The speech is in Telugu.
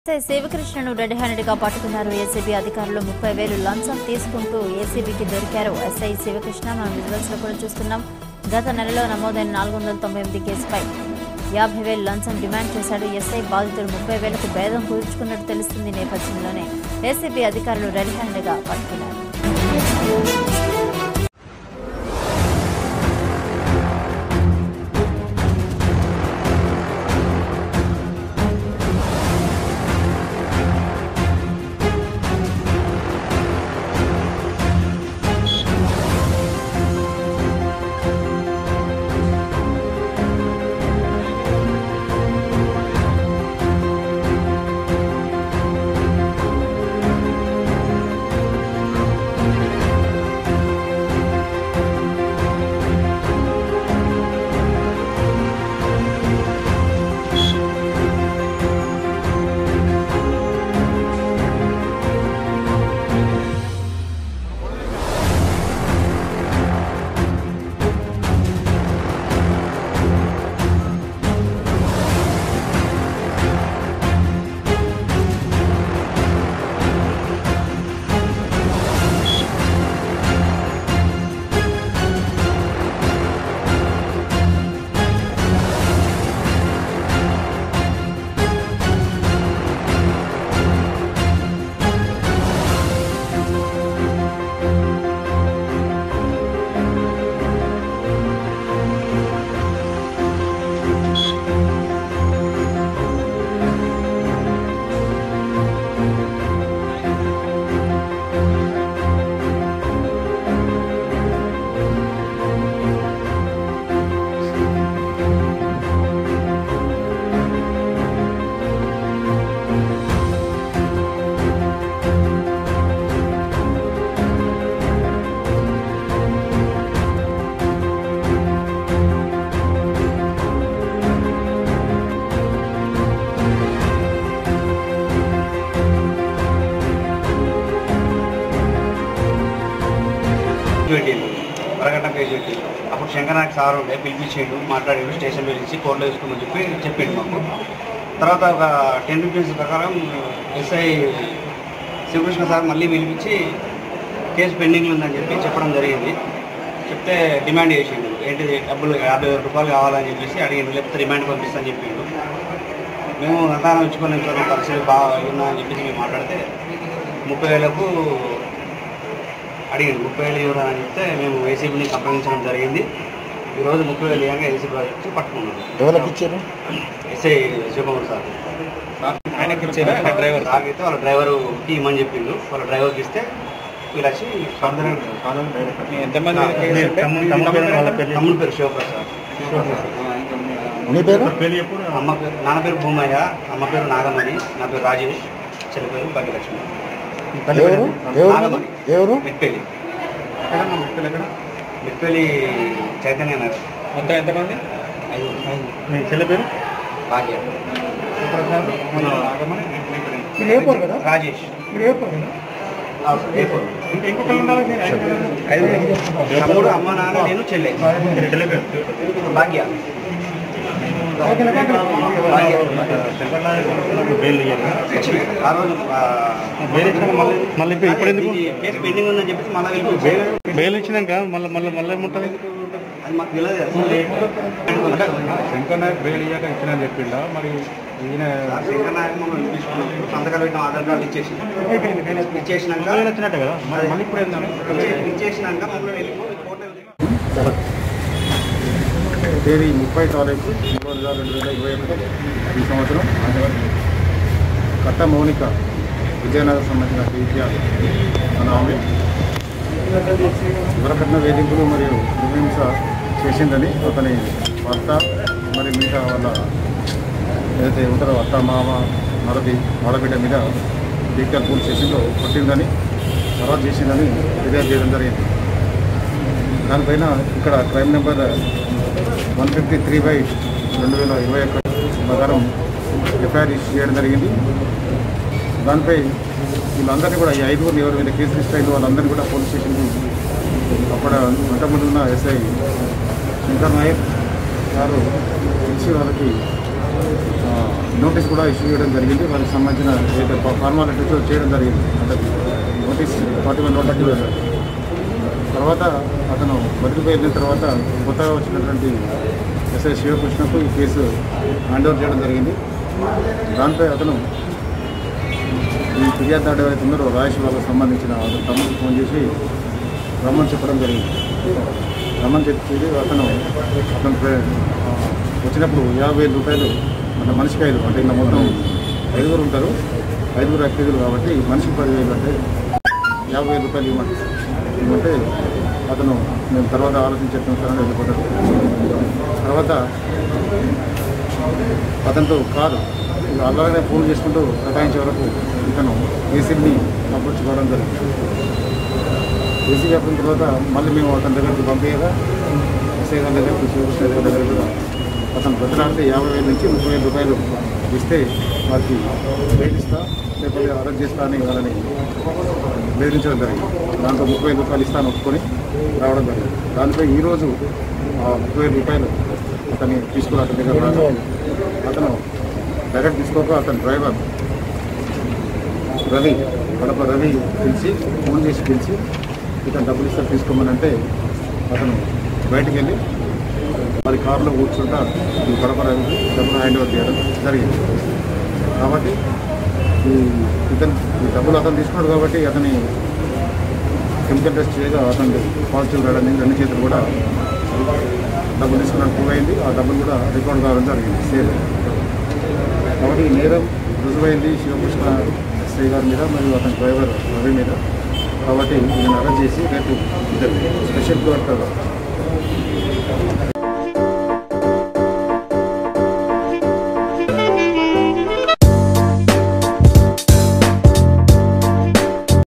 ఎస్ఐ శివకృష్ణను రెడ్ హ్యాండెడ్ గా పట్టుకున్నారు ఏసీబీ అధికారులు ముప్పై వేలు లంచం తీసుకుంటూ ఏసీబీకి దొరికారు ఎస్ఐ శివకృష్ణ మనం విజువల్స్ లో కూడా చూస్తున్నాం గత నెలలో నమోదైన నాలుగు వందల తొంభై ఎనిమిది కేసుపై యాభై వేలు లంచం డిమాండ్ చేశాడు ఎస్ఐ బాధితుడు ముప్పై వేలకు భేదం కూర్చుకున్నట్టు తెలుస్తుంది ఈ నేపథ్యంలోనే ఏసీబీ అధికారులు రెడ్ హ్యాండెడ్ గా పట్టుకున్నారు పెట్టిండు అరగంట పేజ్ పెట్టి అప్పుడు శంకరనాయక్ సార్ ఉండే పిలిపించిండు మాట్లాడిండు స్టేషన్ పిలిచి కోర్టులో వేసుకోమని చెప్పి చెప్పిండు మాకు తర్వాత ఒక టెన్ రూపీస్ ప్రకారం ఎస్ఐ శివకృష్ణ సార్ మళ్ళీ పిలిపించి కేసు పెండింగ్లో ఉందని చెప్పి చెప్పడం జరిగింది చెప్తే డిమాండ్ చేసిండు ఏంటి డబ్బులు యాభై వేల రూపాయలు కావాలని చెప్పేసి అడిగిండు లేకపోతే రిమాండ్ పంపిస్తాను చెప్పిండు మేము అంతానం ఇచ్చుకొని పరిస్థితి బాగా ఉన్నా అని చెప్పేసి మేము మాట్లాడితే ముప్పై వేలకు అడిగిండు ముప్పై వేలు ఇవ్వరా అని చెప్తే మేము ఏసీబీని సంప్రదించడం జరిగింది ఈరోజు ముప్పై వేలు ఇవ్వగా ఏసీబీ వచ్చి పట్టుకున్నాం ఎవరికి ఇచ్చారు ఎస్ఐ శివకుమార్ సార్ ఆయనకి ఇచ్చారా డ్రైవర్ తాగితే వాళ్ళ డ్రైవర్కి ఇమ్మని చెప్పిండు వాళ్ళ డ్రైవర్కి ఇస్తే వీళ్ళు వచ్చి ఎంతమంది తమ్ముడు పేరు శివప్రసాద్ నీ పేరు అమ్మ పేరు నాన్న పేరు భూమయ్య అమ్మ పేరు నాగమణి నా పేరు రాజేష్ చెల్లి పేరు భాగ్యలక్ష్మి ఎవరు ఎవరు నాగమణి ఎవరు మెట్పల్లి మెట్పల్లి చైతన్య నగర్ మొత్తం ఎంతమంది ఐదు మీ చెల్లి పేరు భాగ్య మీరు ఏ పోరు కదా రాజేష్ మీరు ఏ పోరు కదా ఆ, ఏ ఫోన్? తమ్ముడు అమ్మ నాన్న నేను చెల్లె భాగ్య ఆ రోజు ఆ, మళ్ళీ ఇప్పుడు ఇప్పుడు ఎందుకు ఇది కేసు పెండింగ్ ఉందని చెప్పేసి మళ్ళీ వెళ్ళిపోయి బెయిల్ ఇచ్చినాక మళ్ళీ మళ్ళీ మళ్ళీ ఏముంటుంది అది మాకు తెలియదు అసలు. శంకర్ నాయక్ బెయిల్ ఇయ్యాక ఇచ్చిన చెప్పిండా మరి ఈయన ఆ శంకర్ నాయక్ మమ్మల్ని తీసుకున్నాం సంతకాలు పెట్టిన ఆధార్ కార్డు ఇచ్చేసి ఇచ్చేసినాక వచ్చినట్టే కదా మరి మళ్ళీ ఇప్పుడు ఏందని ఇచ్చే- ఇచ్చేసినాక మమ్మల్ని వెళ్ళిపోయి కోర్టు తేదీ ముప్పై తారీఖు మూడు వేల రెండు వేల ఇరవై ఒకటి ఈ సంవత్సరం కట్ట మౌనిక విజయనగర్ సంబంధించిన విద్యార్థి మన ఆమె యువరకట్న వేధింపులు మరియు హింస చేసిందని అతని భర్త మరి మిగతా వాళ్ళ ఏదైతే ఉంటారో అత్త మామ మరది మరబిడ్డ మీద డీకల్ పోలీస్ స్టేషన్లో కొట్టిందని తర్వాత చేసిందని ఫిర్యాదు చేయడం జరిగింది దానిపైన ఇక్కడ crime number one fifty three by రెండు వేల ఇరవై ఒకటి ప్రకారం ఎఫ్ఐఆర్ ఇష్యూ చేయడం జరిగింది దానిపై వీళ్ళందరినీ కూడా ఈ ఐదుగురిని ఎవరి మీద కేసు రిజిస్టర్ అయిన వాళ్ళందరినీ కూడా పోలీస్ స్టేషన్కి అక్కడ అంతకుముందు ఉన్న ఎస్ఐ శంకర్ నాయక్ గారు పిలిచి వాళ్ళకి ఆ, నోటీస్ కూడా ఇష్యూ చేయడం జరిగింది వారికి సంబంధించిన ఏదైతే ఫార్మాలిటీస్ చేయడం జరిగింది అంటే నోటీస్ ఫార్టీ వన్ నోటీస్ ఇవ్వడం జరిగింది. తర్వాత అతను బదిలీపై వెళ్ళిన తర్వాత కొత్తగా వచ్చినటువంటి ఎస్ఐ శివకృష్ణకు ఈ కేసు హ్యాండ్ ఓవర్ చేయడం జరిగింది దానిపై అతను ఈ ఫిర్యాదు ఎవరైతే ఉన్నారో రాయేష్ వాళ్ళకి సంబంధించిన అతను తమ్ముడికి ఫోన్ చేసి రమ్మని చెప్పడం జరిగింది రమ్మని చెప్పి అతను అతను ప్రే- ఆ, వచ్చినప్పుడు యాభై వేల రూపాయలు అంటే మనిషికి ఐదు అంటే ఇంకా మొత్తం ఐదుగురు ఉంటారు ఐదుగురు అతిథులు కాబట్టి మనిషికి పదివేలు అంటే యాభై వేల రూపాయలు ఇవ్వమంటే ఇవ్వమంటే అతను నేను తర్వాత ఆలోచించి చెప్తాను సార్ అని వెళ్ళిపోతాడు తర్వాత అతనితో కారు ఇక అలాగనే ఫోన్ చేసుకుంటూ సతాయించే వరకు ఇతను ఏసీని అప్రోచ్ కావడం జరిగింది ఏసీ చెప్పిన తర్వాత మళ్ళీ మేము అతని దగ్గరికి పంపించగా ఎస్ఐ గారి దగ్గరికి శివకృష్ణ గారి దగ్గర కూడా అతను బతలాడితే యాభై వేల నుంచి ముప్పై వేల రూపాయలు ఇస్తే వారికి బెయిల్ ఇస్తా లేకపోతే అరెస్ట్ చేస్తా అని వాళ్ళని బెదిరించడం జరిగింది దాంట్లో ముప్పై వేల రూపాయలు ఇస్తాను ఒప్పుకొని రావడం జరిగింది దానిపై ఈరోజు ఆ ముప్పై వేల రూపాయలు అతన్ని తీసుకుని అతని దగ్గర రావడం అతను డైరెక్ట్ తీసుకోక అతని డ్రైవర్ రవి కడప రవి పిలిచి ఫోన్ చేసి పిలిచి ఇతను డబ్బులు ఇస్తారు తీసుకోమని అంటే అతను బయటికి వెళ్ళి మరి కారులో కూర్చుంటా ఈ కడప రవికి డబ్బులు హ్యాండ్ ఓవర్ చేయడం జరిగింది కాబట్టి ఈ ఇతను ఈ డబ్బులు అతను తీసుకున్నాడు కాబట్టి అతని కెమికల్ టెస్ట్ చేయగా అతను పాజిటివ్ రావడం రెండు చేతులు కూడా డబ్బులు తీసుకున్నట్టు ప్రూవ్ అయింది ఆ డబ్బులు కూడా రికార్డ్ కావడం జరిగింది సేల్ కాబట్టి ఈ నేరం రుజువైంది శివకృష్ణ ఎస్ఐ గారి మీద మరియు అతని డ్రైవర్ రవి మీద కాబట్టి ఈయన అరెస్ట్ చేసి రేపు ఇద్దరు స్పెషల్ కోర్టు